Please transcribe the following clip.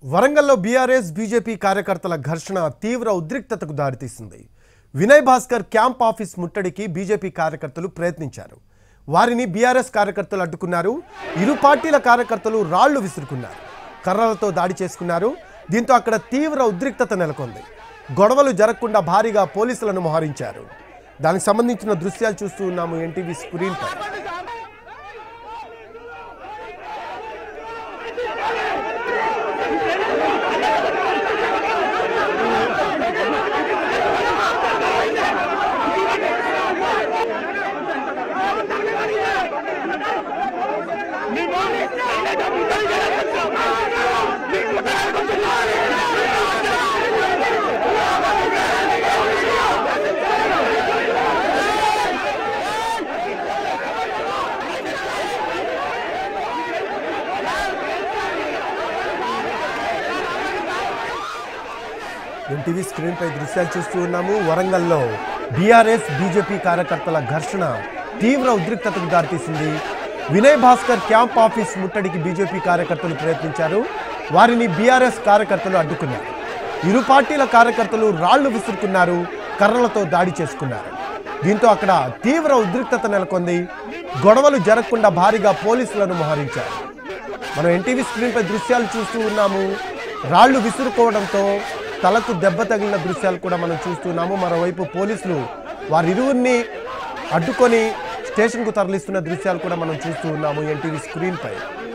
వరంగల్లో BRS BJP కార్యకర్తల ఘర్షణ తీవ్ర ఉద్రిక్తతకు దారితీసింది వినయ్ భాస్కర్ క్యాంప్ ఆఫీస్ ముట్టడికి బీజేపీ కార్యకర్తలు ప్రయత్నించారు వారిని బీఆర్ఎస్ కార్యకర్తలు అడ్డుకున్నారు ఇరు పార్టీల కార్యకర్తలు రాళ్లు విసురుకున్నారు కర్రలతో దాడి చేసుకున్నారు దీంతో అక్కడ తీవ్ర ఉద్రిక్తత నెలకొంది గొడవలు జరగకుండా భారీగా పోలీసులను మోహరించారు దానికి సంబంధించిన దృశ్యాలు చూస్తూ ఉన్నాము ఎన్టీవీ స్క్రీన్పై ఎన్టీవీ స్క్రీన్ పై దృశ్యాలు చూస్తూ ఉన్నాము వరంగల్లో బీఆర్ఎస్ బీజేపీ కార్యకర్తల ఘర్షణ తీవ్ర ఉద్రిక్తతకు దారితీసింది వినయ్ భాస్కర్ క్యాంప్ ఆఫీస్ ముట్టడికి బీజేపీ కార్యకర్తలు ప్రయత్నించారు వారిని బీఆర్ఎస్ కార్యకర్తలు అడ్డుకున్నారు ఇరు పార్టీల కార్యకర్తలు రాళ్లు విసురుకున్నారు కర్రలతో దాడి చేసుకున్నారు దీంతో అక్కడ తీవ్ర ఉద్రిక్తత నెలకొంది గొడవలు జరగకుండా భారీగా పోలీసులను మోహరించారు మనం ఎన్టీవీ స్క్రీన్ పై దృశ్యాలు చూస్తూ ఉన్నాము రాళ్లు విసురుకోవడంతో తలకు దెబ్బ తగిలిన దృశ్యాలు కూడా మనం చూస్తున్నాము మరోవైపు పోలీసులు వారిరువురిని అడ్డుకొని స్టేషన్కు తరలిస్తున్న దృశ్యాలు కూడా మనం చూస్తూ ఉన్నాము ఎన్టీవీ స్క్రీన్ పై